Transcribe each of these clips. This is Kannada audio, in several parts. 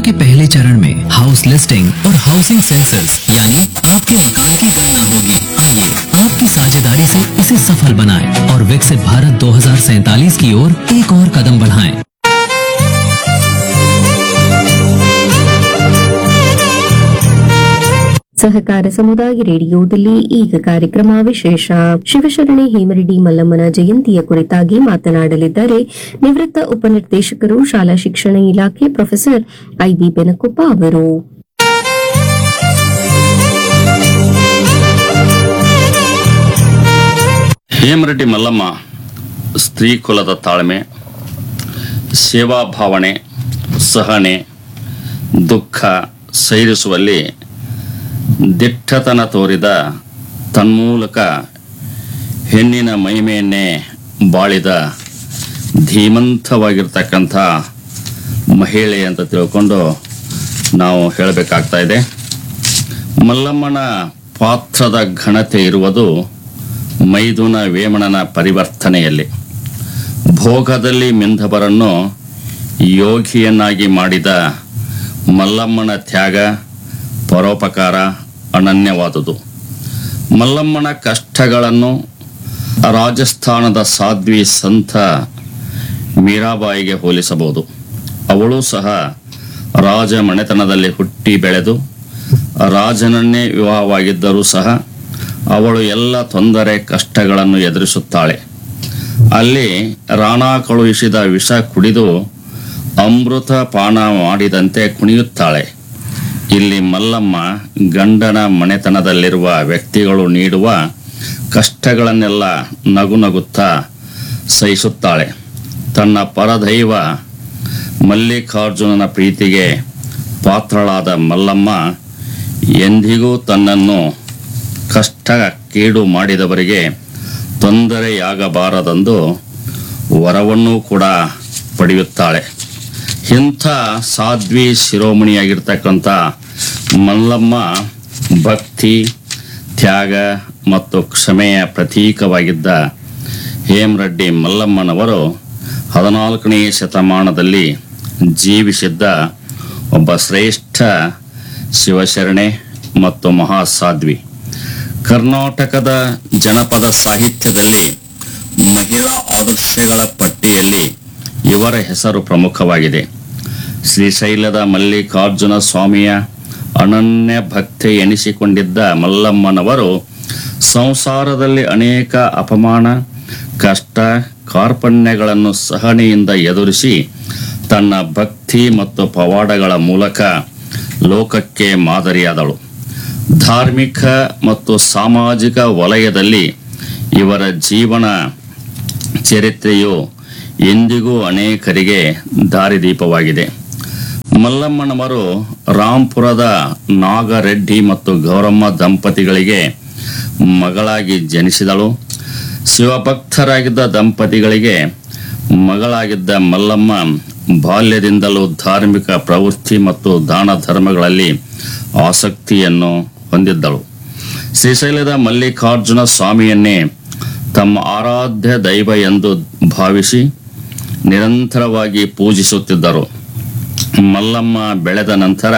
के पहले चरण में हाउस लिस्टिंग और हाउसिंग सेंसस यानी आपके मकान की गणना होगी आइए आपकी साझेदारी से इसे सफल बनाएं और विकसित भारत 2047 की ओर एक और कदम बढ़ाएं ಸಹಕಾರ ಸಮುದಾಯ ರೇಡಿಯೋದಲ್ಲಿ ಈಗ ಕಾರ್ಯಕ್ರಮ ವಿಶೇಷ ಶಿವಶರಣೆ ಹೇಮರೆಡ್ಡಿ ಮಲ್ಲಮ್ಮನ ಜಯಂತಿಯ ಕುರಿತಾಗಿ ಮಾತನಾಡಲಿದ್ದಾರೆ ನಿವೃತ್ತ ಉಪನಿರ್ದೇಶಕರು ಶಾಲಾ ಶಿಕ್ಷಣ ಇಲಾಖೆ ಪ್ರೊಫೆಸರ್ ಐಬಿ ಬೆನಕೊಪ್ಪ ಅವರು ಹೇಮರೆಡ್ಡಿ ಮಲ್ಲಮ್ಮ ಸ್ತ್ರೀ ಕುಲದ ತಾಳ್ಮೆ ಸೇವಾ ಭಾವನೆ ಸಹನೆ ದುಃಖ ಸೈರಿಸುವಲ್ಲಿ ದಿಟ್ಟತನ ತೋರಿದ ತನ್ಮೂಲಕ ಹೆಣ್ಣಿನ ಮಹಿಮೆಯನ್ನೇ ಬಾಳಿದ ಧೀಮಂತವಾಗಿರ್ತಕ್ಕಂಥ ಮಹಿಳೆ ಅಂತ ತಿಳ್ಕೊಂಡು ನಾವು ಹೇಳಬೇಕಾಗ್ತಾ ಇದೆ ಮಲ್ಲಮ್ಮನ ಪಾತ್ರದ ಘನತೆ ಇರುವುದು ಮೈದುನ ವೇಮಣನ ಪರಿವರ್ತನೆಯಲ್ಲಿ ಭೋಗದಲ್ಲಿ ಮಿಂಧವರನ್ನು ಯೋಗಿಯನ್ನಾಗಿ ಮಾಡಿದ ಮಲ್ಲಮ್ಮನ ತ್ಯಾಗ ಪರೋಪಕಾರ ಅನನ್ಯವಾದುದು ಮಲ್ಲಮ್ಮನ ಕಷ್ಟಗಳನ್ನು ರಾಜಸ್ಥಾನದ ಸಾಧ್ವಿ ಸಂತ ಮೀರಾಬಾಯಿಗೆ ಹೋಲಿಸಬಹುದು ಅವಳು ಸಹ ರಾಜ ಮನೆತನದಲ್ಲಿ ಹುಟ್ಟಿ ಬೆಳೆದು ರಾಜನನ್ನೇ ವಿವಾಹವಾಗಿದ್ದರೂ ಸಹ ಅವಳು ಎಲ್ಲ ತೊಂದರೆ ಕಷ್ಟಗಳನ್ನು ಎದುರಿಸುತ್ತಾಳೆ ಅಲ್ಲಿ ರಾಣಾ ಕಳುಹಿಸಿದ ವಿಷ ಕುಡಿದು ಅಮೃತ ಪಾನ ಮಾಡಿದಂತೆ ಕುಣಿಯುತ್ತಾಳೆ ಇಲ್ಲಿ ಮಲ್ಲಮ್ಮ ಗಂಡನ ಮನೆತನದಲ್ಲಿರುವ ವ್ಯಕ್ತಿಗಳು ನೀಡುವ ಕಷ್ಟಗಳನ್ನೆಲ್ಲ ನಗು ನಗುತ್ತಾ ಸಹಿಸುತ್ತಾಳೆ ತನ್ನ ಪರದೈವ ಮಲ್ಲಿಕಾರ್ಜುನನ ಪ್ರೀತಿಗೆ ಪಾತ್ರಳಾದ ಮಲ್ಲಮ್ಮ ಎಂದಿಗೂ ತನ್ನನ್ನು ಕಷ್ಟ ಕೇಡು ಮಾಡಿದವರಿಗೆ ತೊಂದರೆಯಾಗಬಾರದೆಂದು ವರವನ್ನೂ ಕೂಡ ಪಡೆಯುತ್ತಾಳೆ ಇಂಥ ಸಾಧ್ವಿ ಶಿರೋಮಣಿಯಾಗಿರ್ತಕ್ಕಂಥ ಮಲ್ಲಮ್ಮ ಭಕ್ತಿ ತ್ಯಾಗ ಮತ್ತು ಕ್ಷಮೆಯ ಪ್ರತೀಕವಾಗಿದ್ದ ಹೇಮರೆಡ್ಡಿ ಮಲ್ಲಮ್ಮನವರು ಹದಿನಾಲ್ಕನೇ ಶತಮಾನದಲ್ಲಿ ಜೀವಿಸಿದ್ದ ಒಬ್ಬ ಶ್ರೇಷ್ಠ ಶಿವಶರಣೆ ಮತ್ತು ಮಹಾಸಾಧ್ವಿ ಕರ್ನಾಟಕದ ಜನಪದ ಸಾಹಿತ್ಯದಲ್ಲಿ ಮಹಿಳಾ ಆದರ್ಶಗಳ ಪಟ್ಟಿಯಲ್ಲಿ ಇವರ ಹೆಸರು ಪ್ರಮುಖವಾಗಿದೆ ಶ್ರೀಶೈಲದ ಮಲ್ಲಿಕಾರ್ಜುನ ಸ್ವಾಮಿಯ ಅನನ್ಯ ಭಕ್ತಿ ಎನಿಸಿಕೊಂಡಿದ್ದ ಮಲ್ಲಮ್ಮನವರು ಸಂಸಾರದಲ್ಲಿ ಅನೇಕ ಅಪಮಾನ ಕಷ್ಟ ಕಾರ್ಪಣ್ಯಗಳನ್ನು ಸಹನೆಯಿಂದ ಎದುರಿಸಿ ತನ್ನ ಭಕ್ತಿ ಮತ್ತು ಪವಾಡಗಳ ಮೂಲಕ ಲೋಕಕ್ಕೆ ಮಾದರಿಯಾದಳು ಧಾರ್ಮಿಕ ಮತ್ತು ಸಾಮಾಜಿಕ ವಲಯದಲ್ಲಿ ಇವರ ಜೀವನ ಚರಿತ್ರೆಯು ಎಂದಿಗೂ ಅನೇಕರಿಗೆ ದಾರಿದೀಪವಾಗಿದೆ ಮಲ್ಲಮ್ಮನವರು ರಾಂಪುರದ ನಾಗರೆಡ್ಡಿ ಮತ್ತು ಗೌರಮ್ಮ ದಂಪತಿಗಳಿಗೆ ಮಗಳಾಗಿ ಜನಿಸಿದಳು ಶಿವಭಕ್ತರಾಗಿದ್ದ ದಂಪತಿಗಳಿಗೆ ಮಗಳಾಗಿದ್ದ ಮಲ್ಲಮ್ಮ ಬಾಲ್ಯದಿಂದಲೂ ಧಾರ್ಮಿಕ ಪ್ರವೃತ್ತಿ ಮತ್ತು ದಾನ ಧರ್ಮಗಳಲ್ಲಿ ಆಸಕ್ತಿಯನ್ನು ಹೊಂದಿದ್ದಳು ಶ್ರೀಶೈಲದ ಮಲ್ಲಿಕಾರ್ಜುನ ಸ್ವಾಮಿಯನ್ನೇ ತಮ್ಮ ಆರಾಧ್ಯ ದೈವ ಎಂದು ಭಾವಿಸಿ ನಿರಂತರವಾಗಿ ಪೂಜಿಸುತ್ತಿದ್ದರು ಮಲ್ಲಮ್ಮ ಬೆಳೆದ ನಂತರ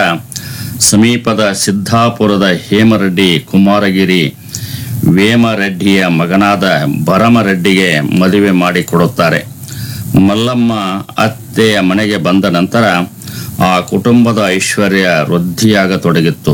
ಸಮೀಪದ ಸಿದ್ದಾಪುರದ ಹೇಮರೆಡ್ಡಿ ಕುಮಾರಗಿರಿ ವೇಮರೆಡ್ಡಿಯ ಮಗನಾದ ಭರಮರೆಡ್ಡಿಗೆ ಮದುವೆ ಮಾಡಿಕೊಡುತ್ತಾರೆ ಮಲ್ಲಮ್ಮ ಅತ್ತೆಯ ಮನೆಗೆ ಬಂದ ನಂತರ ಆ ಕುಟುಂಬದ ಐಶ್ವರ್ಯ ವೃದ್ಧಿಯಾಗತೊಡಗಿತ್ತು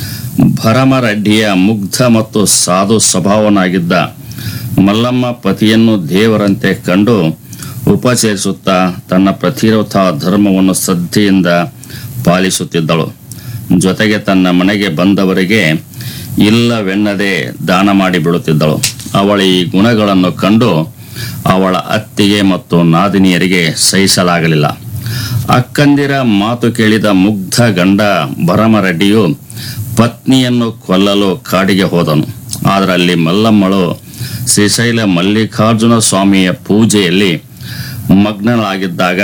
ಭರಮರೆಡ್ಡಿಯ ಮುಗ್ಧ ಮತ್ತು ಸಾಧು ಸ್ವಭಾವನಾಗಿದ್ದ ಮಲ್ಲಮ್ಮ ಪತಿಯನ್ನು ದೇವರಂತೆ ಕಂಡು ಉಪಚರಿಸುತ್ತಾ ತನ್ನ ಪ್ರತಿರೋಧ ಧರ್ಮವನ್ನು ಶ್ರದ್ಧೆಯಿಂದ ಪಾಲಿಸುತ್ತಿದ್ದಳು ಜೊತೆಗೆ ತನ್ನ ಮನೆಗೆ ಬಂದವರಿಗೆ ಇಲ್ಲವೆನ್ನದೆ ದಾನ ಮಾಡಿ ಬಿಡುತ್ತಿದ್ದಳು ಅವಳ ಈ ಗುಣಗಳನ್ನು ಕಂಡು ಅವಳ ಅತ್ತಿಗೆ ಮತ್ತು ನಾದಿನಿಯರಿಗೆ ಸಹಿಸಲಾಗಲಿಲ್ಲ ಅಕ್ಕಂದಿರ ಮಾತು ಕೇಳಿದ ಮುಗ್ಧ ಗಂಡ ಭರಮರೆಡ್ಡಿಯು ಪತ್ನಿಯನ್ನು ಕೊಲ್ಲಲು ಕಾಡಿಗೆ ಹೋದನು ಆದರೆ ಅಲ್ಲಿ ಮಲ್ಲಮ್ಮಳು ಶ್ರೀಶೈಲ ಮಲ್ಲಿಕಾರ್ಜುನ ಸ್ವಾಮಿಯ ಪೂಜೆಯಲ್ಲಿ ಮಗ್ನಳಾಗಿದ್ದಾಗ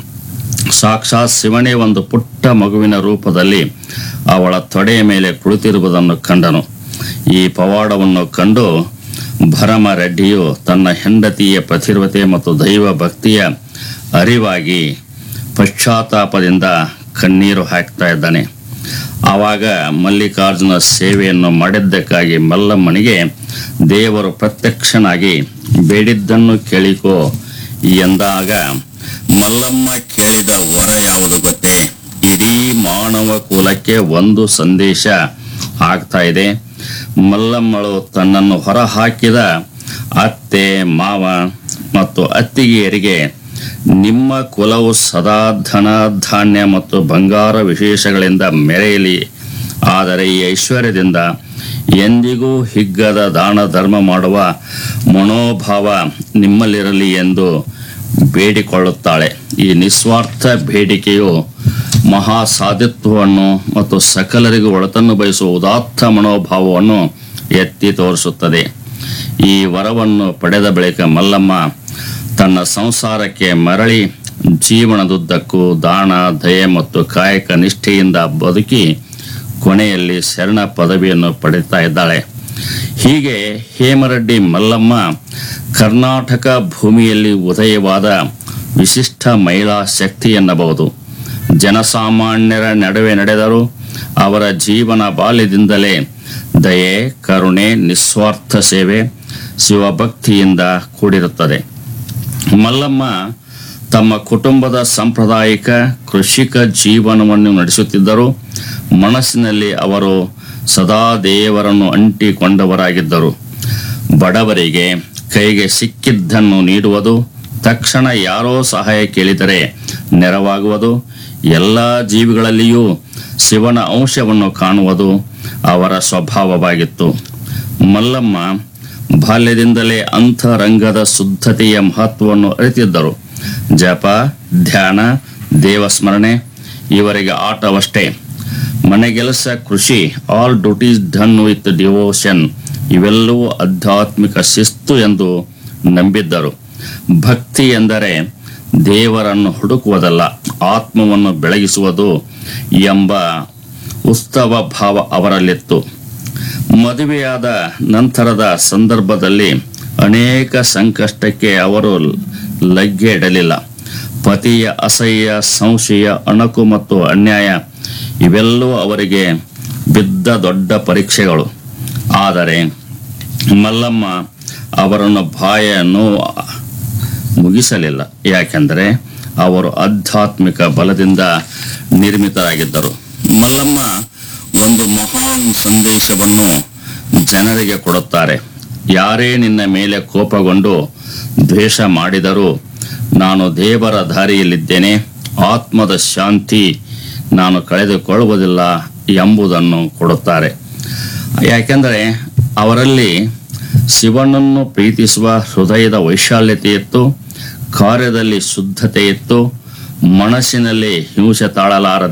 ಸಾಕ್ಷಾತ್ ಶಿವನೇ ಒಂದು ಪುಟ್ಟ ಮಗುವಿನ ರೂಪದಲ್ಲಿ ಅವಳ ತೊಡೆಯ ಮೇಲೆ ಕುಳಿತಿರುವುದನ್ನು ಕಂಡನು ಈ ಪವಾಡವನ್ನು ಕಂಡು ಭರಮ ರೆಡ್ಡಿಯು ತನ್ನ ಹೆಂಡತಿಯ ಪ್ರತಿರ್ವತೆ ಮತ್ತು ದೈವ ಭಕ್ತಿಯ ಅರಿವಾಗಿ ಪಶ್ಚಾತ್ತಾಪದಿಂದ ಕಣ್ಣೀರು ಹಾಕ್ತಾ ಇದ್ದಾನೆ ಆವಾಗ ಮಲ್ಲಿಕಾರ್ಜುನ ಸೇವೆಯನ್ನು ಮಾಡಿದ್ದಕ್ಕಾಗಿ ಮಲ್ಲಮ್ಮನಿಗೆ ದೇವರು ಪ್ರತ್ಯಕ್ಷನಾಗಿ ಬೇಡಿದ್ದನ್ನು ಕೇಳಿಕೋ ಎಂದಾಗ ಮಲ್ಲಮ್ಮ ಕೇಳಿದ ವರ ಯಾವುದು ಗೊತ್ತೇ ಇಡೀ ಮಾನವ ಕುಲಕ್ಕೆ ಒಂದು ಸಂದೇಶ ಆಗ್ತಾ ಇದೆ ಮಲ್ಲಮ್ಮಳು ತನ್ನನ್ನು ಹೊರಹಾಕಿದ ಅತ್ತೆ ಮಾವ ಮತ್ತು ಅತ್ತಿಗೆಯರಿಗೆ ನಿಮ್ಮ ಕುಲವು ಸದಾ ಧನ ಧಾನ್ಯ ಮತ್ತು ಬಂಗಾರ ವಿಶೇಷಗಳಿಂದ ಮೆರೆಯಲಿ ಆದರೆ ಈ ಐಶ್ವರ್ಯದಿಂದ ಎಂದಿಗೂ ಹಿಗ್ಗದ ದಾನ ಧರ್ಮ ಮಾಡುವ ಮನೋಭಾವ ನಿಮ್ಮಲ್ಲಿರಲಿ ಎಂದು ಬೇಡಿಕೊಳ್ಳುತ್ತಾಳೆ ಈ ನಿಸ್ವಾರ್ಥ ಬೇಡಿಕೆಯು ಮಹಾ ಸಾಧಿತ್ವವನ್ನು ಮತ್ತು ಸಕಲರಿಗೂ ಒಳತನ್ನು ಬಯಸುವ ಉದಾತ್ತ ಮನೋಭಾವವನ್ನು ಎತ್ತಿ ತೋರಿಸುತ್ತದೆ ಈ ವರವನ್ನು ಪಡೆದ ಬಳಿಕ ಮಲ್ಲಮ್ಮ ತನ್ನ ಸಂಸಾರಕ್ಕೆ ಮರಳಿ ಜೀವನದುದ್ದಕ್ಕೂ ದಾನ ದಯೆ ಮತ್ತು ಕಾಯಕ ನಿಷ್ಠೆಯಿಂದ ಬದುಕಿ ಕೊನೆಯಲ್ಲಿ ಶರಣ ಪದವಿಯನ್ನು ಪಡೆಯುತ್ತಾ ಇದ್ದಾಳೆ ಹೀಗೆ ಹೇಮರೆಡ್ಡಿ ಮಲ್ಲಮ್ಮ ಕರ್ನಾಟಕ ಭೂಮಿಯಲ್ಲಿ ಉದಯವಾದ ವಿಶಿಷ್ಟ ಮಹಿಳಾ ಶಕ್ತಿ ಎನ್ನಬಹುದು ಜನಸಾಮಾನ್ಯರ ನಡುವೆ ನಡೆದರು ಅವರ ಜೀವನ ಬಾಲ್ಯದಿಂದಲೇ ದಯೆ ಕರುಣೆ ನಿಸ್ವಾರ್ಥ ಸೇವೆ ಶಿವಭಕ್ತಿಯಿಂದ ಕೂಡಿರುತ್ತದೆ ಮಲ್ಲಮ್ಮ ತಮ್ಮ ಕುಟುಂಬದ ಸಾಂಪ್ರದಾಯಿಕ ಕೃಷಿಕ ಜೀವನವನ್ನು ನಡೆಸುತ್ತಿದ್ದರು ಮನಸ್ಸಿನಲ್ಲಿ ಅವರು ಸದಾ ದೇವರನ್ನು ಅಂಟಿಕೊಂಡವರಾಗಿದ್ದರು ಬಡವರಿಗೆ ಕೈಗೆ ಸಿಕ್ಕಿದ್ದನ್ನು ನೀಡುವುದು ತಕ್ಷಣ ಯಾರೋ ಸಹಾಯ ಕೇಳಿದರೆ ನೆರವಾಗುವುದು ಎಲ್ಲ ಜೀವಿಗಳಲ್ಲಿಯೂ ಶಿವನ ಅಂಶವನ್ನು ಕಾಣುವುದು ಅವರ ಸ್ವಭಾವವಾಗಿತ್ತು ಮಲ್ಲಮ್ಮ ಬಾಲ್ಯದಿಂದಲೇ ಅಂತರಂಗದ ಶುದ್ಧತೆಯ ಮಹತ್ವವನ್ನು ಅರಿತಿದ್ದರು ಜಪ ಧ್ಯಾನ ದೇವಸ್ಮರಣೆ ಇವರಿಗೆ ಆಟವಷ್ಟೇ ಮನೆಗೆಲಸ ಕೃಷಿ all duties done with devotion ಇವೆಲ್ಲವೂ ಆಧ್ಯಾತ್ಮಿಕ ಶಿಸ್ತು ಎಂದು ನಂಬಿದ್ದರು ಭಕ್ತಿ ಎಂದರೆ ದೇವರನ್ನು ಹುಡುಕುವುದಲ್ಲ ಆತ್ಮವನ್ನು ಬೆಳಗಿಸುವುದು ಎಂಬ ಉತ್ಸವ ಭಾವ ಅವರಲ್ಲಿತ್ತು ಮದುವೆಯಾದ ನಂತರದ ಸಂದರ್ಭದಲ್ಲಿ ಅನೇಕ ಸಂಕಷ್ಟಕ್ಕೆ ಅವರು ಲಗ್ಗೆ ಇಡಲಿಲ್ಲ ಪತಿಯ ಅಸಹ್ಯ ಸಂಶಯ ಅಣಕು ಮತ್ತು ಅನ್ಯಾಯ ಇವೆಲ್ಲವೂ ಅವರಿಗೆ ಬಿದ್ದ ದೊಡ್ಡ ಪರೀಕ್ಷೆಗಳು ಆದರೆ ಮಲ್ಲಮ್ಮ ಅವರನ್ನು ಬಾಯ ನೋವು ಮುಗಿಸಲಿಲ್ಲ ಯಾಕೆಂದರೆ ಅವರು ಆಧ್ಯಾತ್ಮಿಕ ಬಲದಿಂದ ನಿರ್ಮಿತರಾಗಿದ್ದರು ಮಲ್ಲಮ್ಮ ಒಂದು ಮಹಾನ್ ಸಂದೇಶವನ್ನು ಜನರಿಗೆ ಕೊಡುತ್ತಾರೆ ಯಾರೇ ನಿನ್ನ ಮೇಲೆ ಕೋಪಗೊಂಡು ದ್ವೇಷ ಮಾಡಿದರೂ ನಾನು ದೇವರ ದಾರಿಯಲ್ಲಿದ್ದೇನೆ ಆತ್ಮದ ಶಾಂತಿ ನಾನು ಕಳೆದುಕೊಳ್ಳುವುದಿಲ್ಲ ಎಂಬುದನ್ನು ಕೊಡುತ್ತಾರೆ ಯಾಕೆಂದರೆ ಅವರಲ್ಲಿ ಶಿವನನ್ನು ಪ್ರೀತಿಸುವ ಹೃದಯದ ವೈಶಾಲ್ಯತೆ ಇತ್ತು ಕಾರ್ಯದಲ್ಲಿ ಶುದ್ಧತೆ ಇತ್ತು ಮನಸ್ಸಿನಲ್ಲಿ ಹಿಂಸೆ ತಾಳಲಾರದೆ